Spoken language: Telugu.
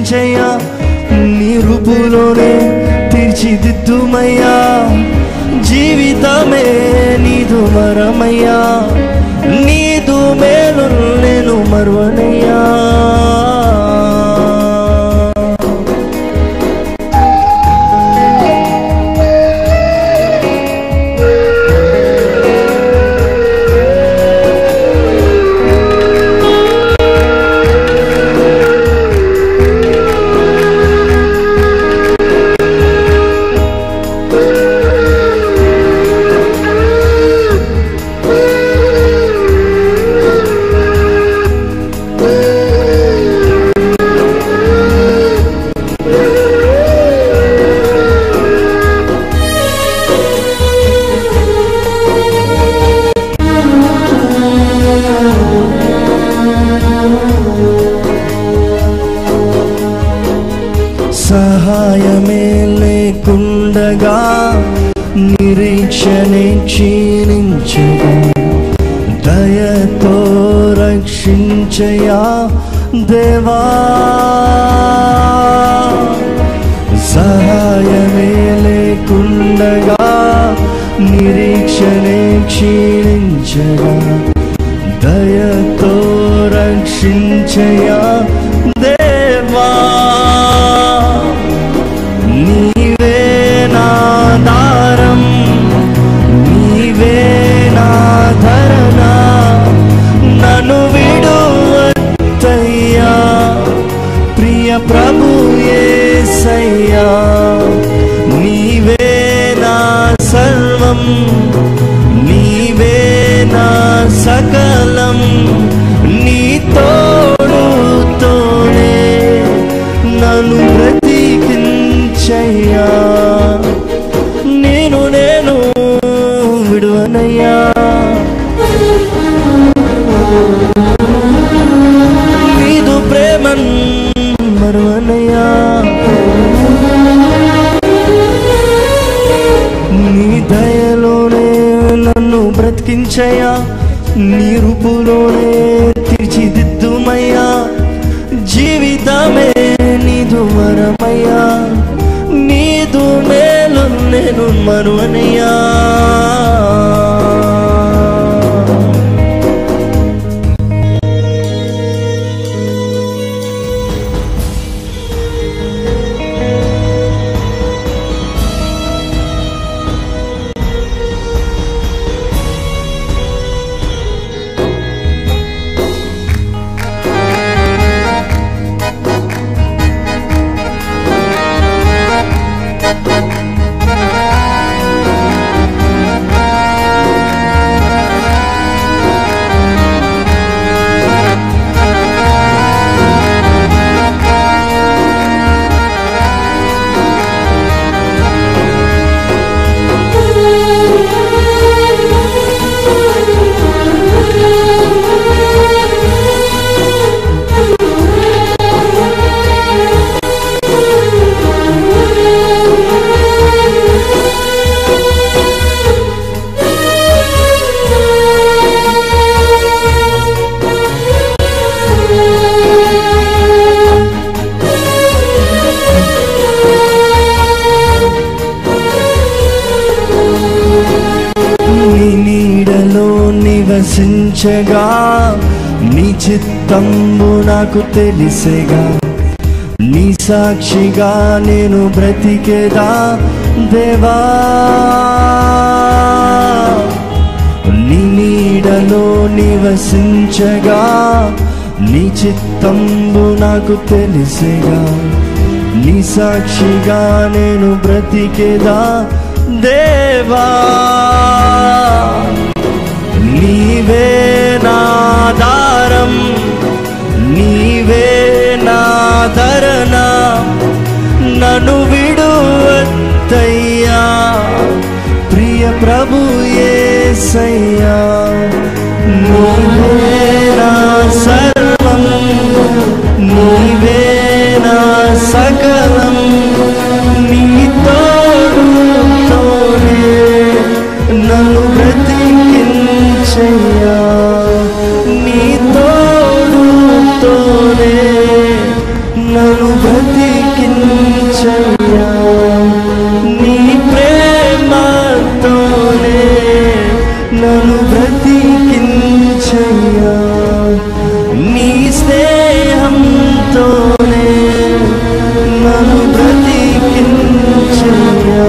రక్షించయ్యా నీ రూపులోనే తీర్చిదిద్దుమయ్యా జీవితమే నీదు మరమయ్యా నీదు మేలు నేను మరువనయ్యా సహాయమే లేకుండగా నిరీక్షణే క్షీణించగా దయతో రక్షించయా దేవా సహాయమే లేకుండగా నిరీక్షణే క్షీణించగా దయతో రక్షించయా దేవా నీవే నాదారం నీవే నాధరణ నన్ను విడువత్తయ్యా ప్రియ ప్రభు యేసయ్యా నీవే నా సర్వం నీవే నా సకలం నీ తోడుతోనే నన్ను బ్రతికించయ్యా నేను నేను విడువనయ్యా నీదు ప్రేమన్ మరువనయ్యా నీ దయలోనే నన్ను బ్రతికించయ్యా నీ రూపులోనే తీర్చిదిద్దుమయ్యా జీవితమే నీదు మరమయ్యా నీదు మేలు నేను మరువనయ్యా నీ నీడలో నివసించగా నీ చిత్తంబు నాకు తెలిసేగా నీ సాక్షిగా నేను బ్రతికేదా దేవా నీ నీడలో నివసించగా నీ చిత్తంబు నాకు తెలిసేగా నీ సాక్షిగా నేను బ్రతికేదా దేవా నీవే నాదారం నీవే నాదరణ నన్ను విడువత్తయ్యా ప్రియ ప్రభు యేసయ్యా నీవే